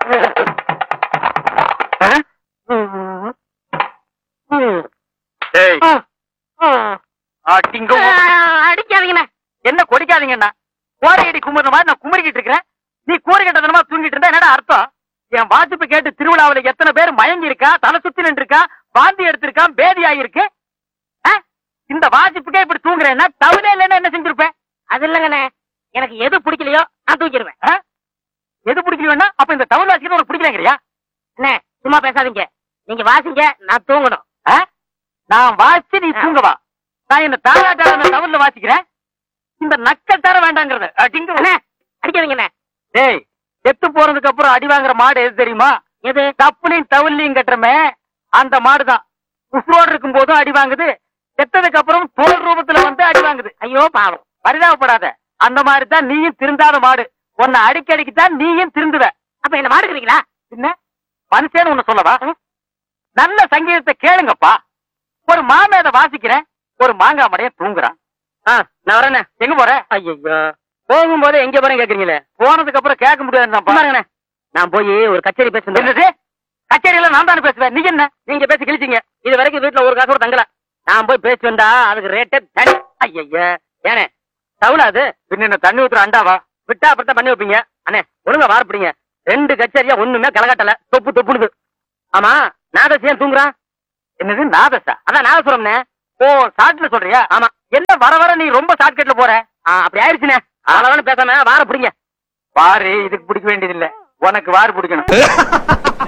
ஏய் அடிங்க அடிக்காதீங்கண்ணே என்ன கொடிக்காதீங்கண்ணா கோரை அடி குமுற மாதிரி நான் குமரிக்கிட்டு இருக்கிறேன் நீ கூரை கட்டதனமா தூங்கிட்டு இருந்தா என்னடா அர்த்தம் என் வாசிப்பு கேட்டு திருவிழாவுல எத்தனை பேர் மயங்கி இருக்கா தலை சுத்தி நின்று இருக்கா வாந்தி எடுத்திருக்கான் பேதி ஆகிருக்கு ஆ? இந்த வாசிப்புக்கே இப்படி தூங்குறேன்னா தவிர இல்லைன்னா என்ன செஞ்சிருப்பேன் அது இல்லைங்கண்ணே எனக்கு எது பிடிக்கலையோ நான் தூக்கிடுவேன் ஆ? எது பிடிக்கலன்னா அப்ப இந்த தமிழ் வாசிக்கிறது உனக்கு பிடிக்கலங்கிறியா அண்ணே சும்மா பேசாதீங்க நீங்க வாசிங்க நான் தூங்கணும் ஆ? நான் வாசிச்சு நீ தூங்கவா நான் என்ன தாராட்டாளர் தமிழ்ல வாசிக்கிறேன் இந்த நக்கல் தர வேண்டாங்கிறது அடிங்க அண்ணே அடிக்காதீங்கண்ணே டேய் செத்து போறதுக்கு அப்புறம் அடி வாங்குற மாடு எது தெரியுமா எது தப்புலையும் தவிலையும் கட்டுறமே அந்த மாடுதான் உசுரோடு இருக்கும் போதும் அடி வாங்குது செத்ததுக்கு அப்புறம் தோல் ரூபத்துல வந்து அடி வாங்குது ஐயோ பாவம் பரிதாபப்படாத அந்த மாதிரி தான் நீயும் திருந்தாத மாடு உன்னை அடிக்கடிக்கு தான் நீயும் திருந்துவ அப்ப என்ன மாடுக்கிறீங்களா என்ன மனுஷன் உன்னை சொல்லவா நல்ல சங்கீதத்தை கேளுங்கப்பா ஒரு மாமேத வாசிக்கிறேன் ஒரு மாங்காய் மடைய தூங்குறான் நான் வரேன் எங்க போற ஐயோ போகும்போது எங்க போறேன் கேக்குறீங்களே போனதுக்கு அப்புறம் கேட்க முடியாது நான் போய் ஒரு கச்சேரி பேசுறேன் என்னது கச்சேரியில நான் தானே பேசுவேன் நீங்க என்ன நீங்க பேசி கிழிச்சீங்க இது வரைக்கும் வீட்டுல ஒரு காசு கூட தங்கல நான் போய் பேசி வந்தா அதுக்கு ரேட்டே தனி ஐயா ஏனே தவுலாது பின்ன என்ன தண்ணி ஊத்துற அண்டாவா விட்டா அப்புறம் பண்ணி வைப்பீங்க அண்ணே ஒழுங்கா வாரப்பிடிங்க ரெண்டு கச்சேரியா ஒண்ணுமே கலகட்டல தொப்பு தொப்புனுது ஆமா நாதசியம் தூங்குறான் என்னது நாதசா அதான் நாதசுரம்னே ஓ ஷார்ட்ல சொல்றியா ஆமா என்ன வர வர நீ ரொம்ப ஷார்ட்கட்ல போற ஆ, அப்படி ஆயிருச்சுனே அளவனு பேசாம வார பிடிங்க வாரு இதுக்கு பிடிக்க வேண்டியது இல்ல உனக்கு வாரு பிடிக்கணும்